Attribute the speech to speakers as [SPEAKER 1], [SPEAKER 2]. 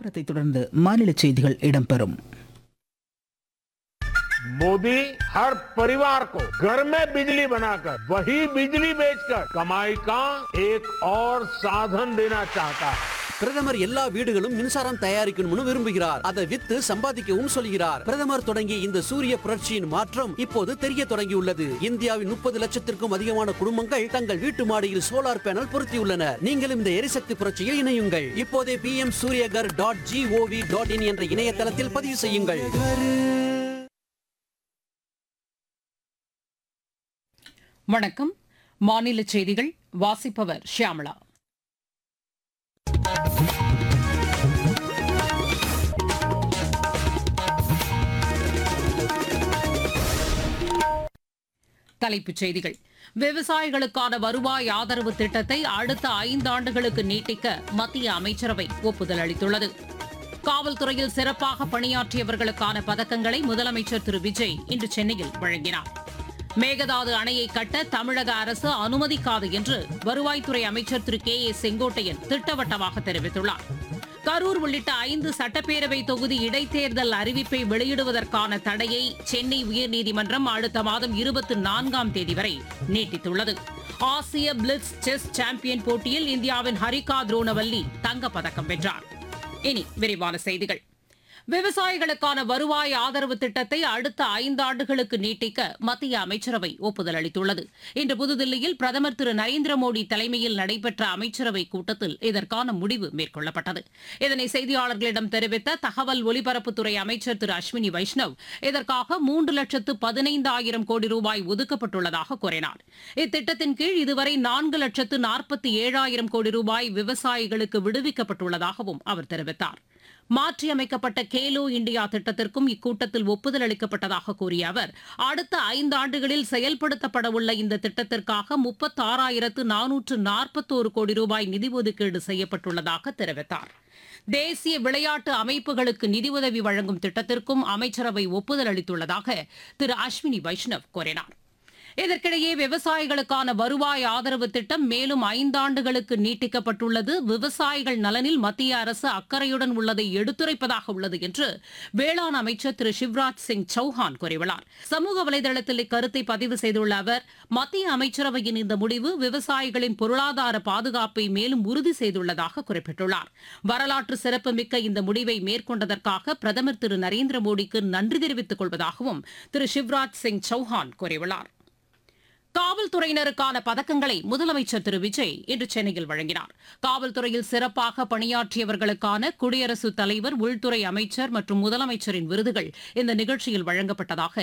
[SPEAKER 1] விளம்பரத்தைத் தொடர்ந்து மாநில செய்திகள் இடம்பெறும்
[SPEAKER 2] मोदी हर परिवार को घर में बिजली बनाकर वही बिजली बेचकर कमाई का एक और साधन देना चाहता है
[SPEAKER 3] பிரதமர் எல்லா வீடுகளும் மின்சாரம் தயாரிக்கணும்னு விரும்புகிறார் அதை வித்து சம்பாதிக்கவும் சொல்கிறார் பிரதமர் தொடங்கிய இந்த சூரிய புரட்சியின் மாற்றம் இப்போது தெரிய தொடங்கியுள்ளது இந்தியாவின் முப்பது லட்சத்திற்கும் அதிகமான குடும்பங்கள் தங்கள் வீட்டு மாடியில் சோலார் பேனல் பொருத்தியுள்ளனர் நீங்களும் இந்த எரிசக்தி புரட்சியில் இணையுங்கள் இப்போதே P M Suryaghar dot gov dot in என்ற இணையதளத்தில் பதிவு செய்யுங்கள்
[SPEAKER 4] வணக்கம் மாநில செய்திகள் வாசிப்பவர் ஷியாமளா தலைப்புச் செய்திகள் விவசாயிகளுக்கான வருவாய் ஆதரவு திட்டத்தை அடுத்த ஐந்தாண்டுகளுக்கு நீட்டிக்க மத்திய அமைச்சரவை ஒப்புதல் அளித்துள்ளது காவல்துறையில் சிறப்பாக பணியாற்றியவர்களுக்கான பதக்கங்களை முதலமைச்சர் திரு விஜய் இன்று சென்னையில் வழங்கினார் மேகதாது அணையை கட்ட தமிழக அரசு அனுமதிக்காது என்று வருவாய்த்துறை அமைச்சர் திரு கே ஏ செங்கோட்டையன் திட்டவட்டமாக தெரிவித்துள்ளார் கரூர் உள்ளிட்ட ஐந்து சட்டப்பேரவை தொகுதி இடைத்தேர்தல் அறிவிப்பை வெளியிடுவதற்கான தடையை சென்னை உயர்நீதிமன்றம் அடுத்த மாதம் இருபத்தி நான்காம் தேதி வரை நீட்டித்துள்ளது ஆசிய பிளிட்ஸ் செஸ் சாம்பியன் போட்டியில் இந்தியாவின் ஹரிகா துரோணவல்லி தங்கப்பதக்கம் வென்றார் இனி விரிவான செய்திகள் விவசாயிகளுக்கான வருவாய் ஆதரவு திட்டத்தை அடுத்த ஐந்தாண்டுகளுக்கு நீட்டிக்க மத்திய அமைச்சரவை ஒப்புதல் அளித்துள்ளது இன்று புதுதில்லியில் பிரதமர் திரு நரேந்திர மோடி தலைமையில் நடைபெற்ற அமைச்சரவை கூட்டத்தில் இதற்கான முடிவு மேற்கொள்ளப்பட்டது இதனை செய்தியாளர்களிடம் தெரிவித்த தகவல் ஒலிபரப்புத்துறை அமைச்சர் திரு அஸ்வினி வைஷ்ணவ் இதற்காக மூன்று லட்சத்து பதினைந்தாயிரம் கோடி ரூபாய் ஒதுக்கப்பட்டுள்ளதாக கூறினார் இத்திட்டத்தின் கீழ் இதுவரை நான்கு லட்சத்து நாற்பத்தி ஏழாயிரம் கோடி ரூபாய் விவசாயிகளுக்கு விடுவிக்கப்பட்டுள்ளதாகவும் அவர் தெரிவித்தார் மாற்றியமைக்கப்பட்ட கேலோ இந்தியா திட்டத்திற்கும் இக்கூட்டத்தில் ஒப்புதல் அளிக்கப்பட்டதாக கூறிய அவர் அடுத்த ஐந்தாண்டுகளில் செயல்படுத்தப்படவுள்ள இந்த திட்டத்திற்காக முப்பத்தாறாயிரத்து நானூற்று நாற்பத்தோரு கோடி ரூபாய் நிதி ஒதுக்கீடு செய்யப்பட்டுள்ளதாக தெரிவித்தார் தேசிய விளையாட்டு அமைப்புகளுக்கு நிதியுதவி வழங்கும் திட்டத்திற்கும் அமைச்சரவை ஒப்புதல் அளித்துள்ளதாக திரு அஸ்வினி வைஷ்ணவ் கூறினார் இதற்கிடையே விவசாயிகளுக்கான வருவாய் ஆதரவு திட்டம் மேலும் ஐந்தாண்டுகளுக்கு நீட்டிக்கப்பட்டுள்ளது விவசாயிகள் நலனில் மத்திய அரசு அக்கறையுடன் உள்ளதை எடுத்துரைப்பதாக உள்ளது என்று வேளாண் அமைச்சர் திரு சிவராஜ் சிங் சௌஹான் கூறியுள்ளார் சமூக வலைதளத்தில் இக்கருத்தை பதிவு செய்துள்ள அவர் மத்திய அமைச்சரவையின் இந்த முடிவு விவசாயிகளின் பொருளாதார பாதுகாப்பை மேலும் உறுதி செய்துள்ளதாக குறிப்பிட்டுள்ளார் வரலாற்று சிறப்புமிக்க இந்த முடிவை மேற்கொண்டதற்காக பிரதமர் திரு நரேந்திர மோடிக்கு நன்றி தெரிவித்துக் கொள்வதாகவும் திரு சிவராஜ் சிங் சௌஹான் கூறியுள்ளார் காவல்துறையினருக்கான பதக்கங்களை முதலமைச்சர் திரு விஜய் இன்று சென்னையில் வழங்கினார் காவல்துறையில் சிறப்பாக பணியாற்றியவர்களுக்கான குடியரசுத் தலைவர் உள்துறை அமைச்சர் மற்றும் முதலமைச்சரின் விருதுகள் இந்த நிகழ்ச்சியில் வழங்கப்பட்டதாக